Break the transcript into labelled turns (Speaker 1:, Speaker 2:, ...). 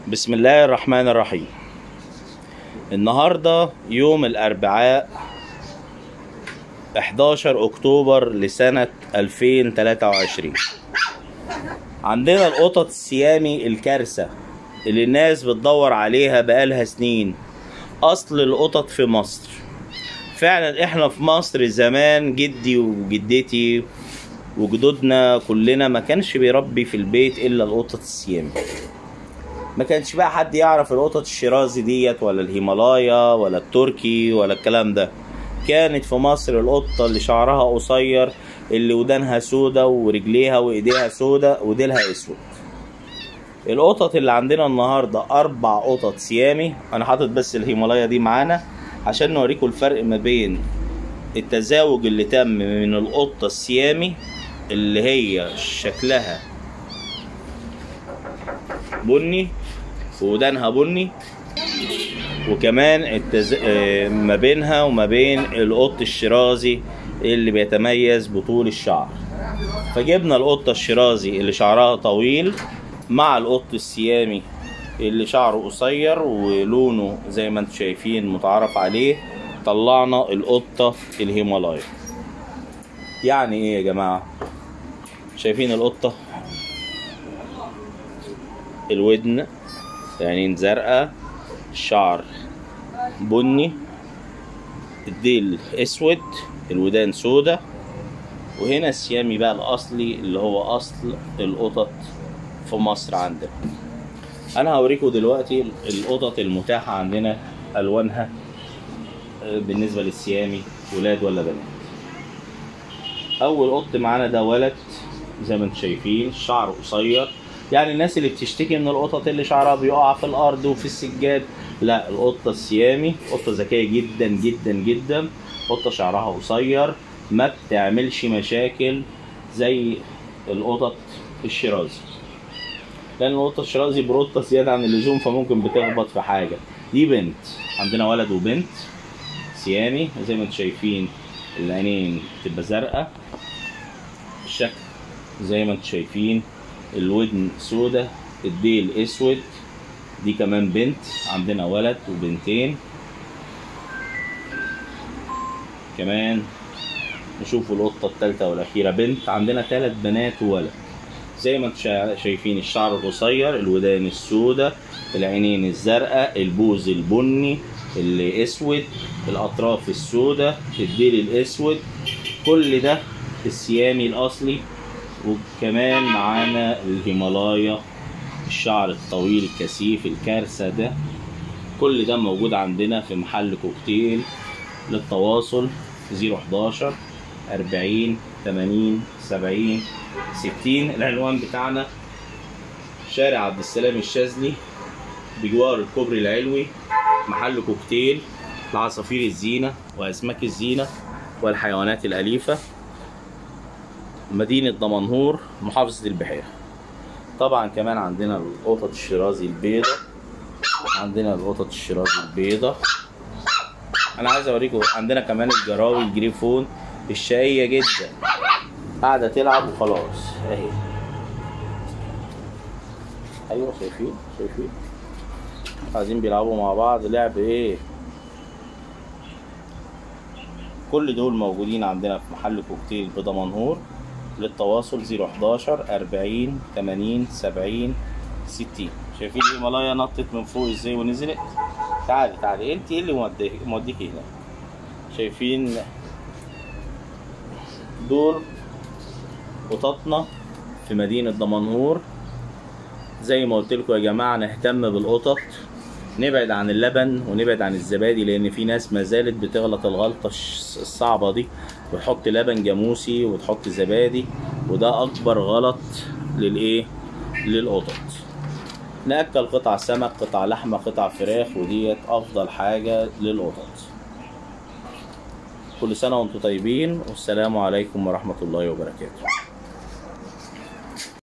Speaker 1: بسم الله الرحمن الرحيم النهاردة يوم الأربعاء 11 أكتوبر لسنة 2023 عندنا القطط السيامي الكارثة اللي الناس بتدور عليها بقالها سنين أصل القطط في مصر فعلا احنا في مصر زمان جدي وجدتي وجدودنا كلنا ما كانش بيربي في البيت الا القطط السيامي ما كانش بقى حد يعرف القطط الشيرازي ديت ولا الهيمالايا ولا التركي ولا الكلام ده كانت في مصر القطة اللي شعرها قصير اللي ودانها سودا ورجليها وايديها سودا وديلها اسود القطط اللي عندنا النهاردة أربع قطط سيامي أنا حاطط بس الهيمالايا دي معانا عشان نوريكم الفرق ما بين التزاوج اللي تم من القطة السيامي اللي هي شكلها بني ودانها بني وكمان التز... آه، ما بينها وما بين القط الشيرازي اللي بيتميز بطول الشعر فجبنا القطة الشيرازي اللي شعرها طويل مع القط السيامي اللي شعره قصير ولونه زي ما انتم شايفين متعارف عليه طلعنا القطة الهيمالايا يعني ايه يا جماعة شايفين القطة الودن عينين زرقاء الشعر بني الديل اسود الودان سودا وهنا السيامي بقى الاصلي اللي هو اصل القطط في مصر عندنا انا هوريكم دلوقتي القطط المتاحة عندنا الوانها آه، بالنسبة للسيامي ولاد ولا بنات اول قط معانا ده ولد زي ما انتم شايفين شعره قصير يعني الناس اللي بتشتكي من القطط اللي شعرها بيقع في الارض وفي السجاد لا القطه السيامي قطه ذكيه جدا جدا جدا قطه شعرها قصير ما بتعملش مشاكل زي القطط الشيرازي لان القطه الشيرازي بروطه زياده عن اللزوم فممكن بتخبط في حاجه دي بنت عندنا ولد وبنت سيامي زي ما انتم شايفين العينين تبقى زرقاء الشكل زي ما انتم شايفين الودن سودة الديل اسود دي كمان بنت عندنا ولد وبنتين كمان نشوف القطة التالتة والأخيرة بنت عندنا تلات بنات وولد زي ما انتم شا- شايفين الشعر القصير الودان السودة العينين الزرقاء البوز البني اللي اسود الاطراف السودة الديل الاسود كل ده السيامي الاصلي وكمان معانا الهيمالايا الشعر الطويل الكثيف الكارثة ده كل ده موجود عندنا في محل كوكتيل للتواصل 011 40 80 70 60 العنوان بتاعنا شارع عبد السلام الشاذلي بجوار الكوبري العلوي محل كوكتيل لعصافير الزينة وأسماك الزينة والحيوانات الأليفة مدينة دمنهور محافظة البحيرة طبعا كمان عندنا القطط الشيرازي البيضة عندنا القطط الشيرازي البيضة انا عايز اوريكم عندنا كمان الجراوي الجريفون الشقية جدا قاعدة تلعب وخلاص اهي ايوه شايفين شايفين عايزين بيلعبوا مع بعض لعب ايه كل دول موجودين عندنا في محل كوكتيل بدمنهور للتواصل 011 40 80 70 60 شايفين الهيمالايا نطت من فوق ازاي ونزلت تعالي تعالي انت ايه اللي موديك موديكي هنا شايفين دول قططنا في مدينة دمنهور زي ما قلت لكم يا جماعة نهتم بالقطط نبعد عن اللبن ونبعد عن الزبادي لان في ناس ما زالت بتغلط الغلطة الش- الصعبة دي وتحط لبن جاموسي وتحط زبادي وده اكبر غلط للايه للقطط ناكل قطع سمك قطع لحمة قطع فراخ وديت افضل حاجة للقطط كل سنة وانتم طيبين والسلام عليكم ورحمة الله وبركاته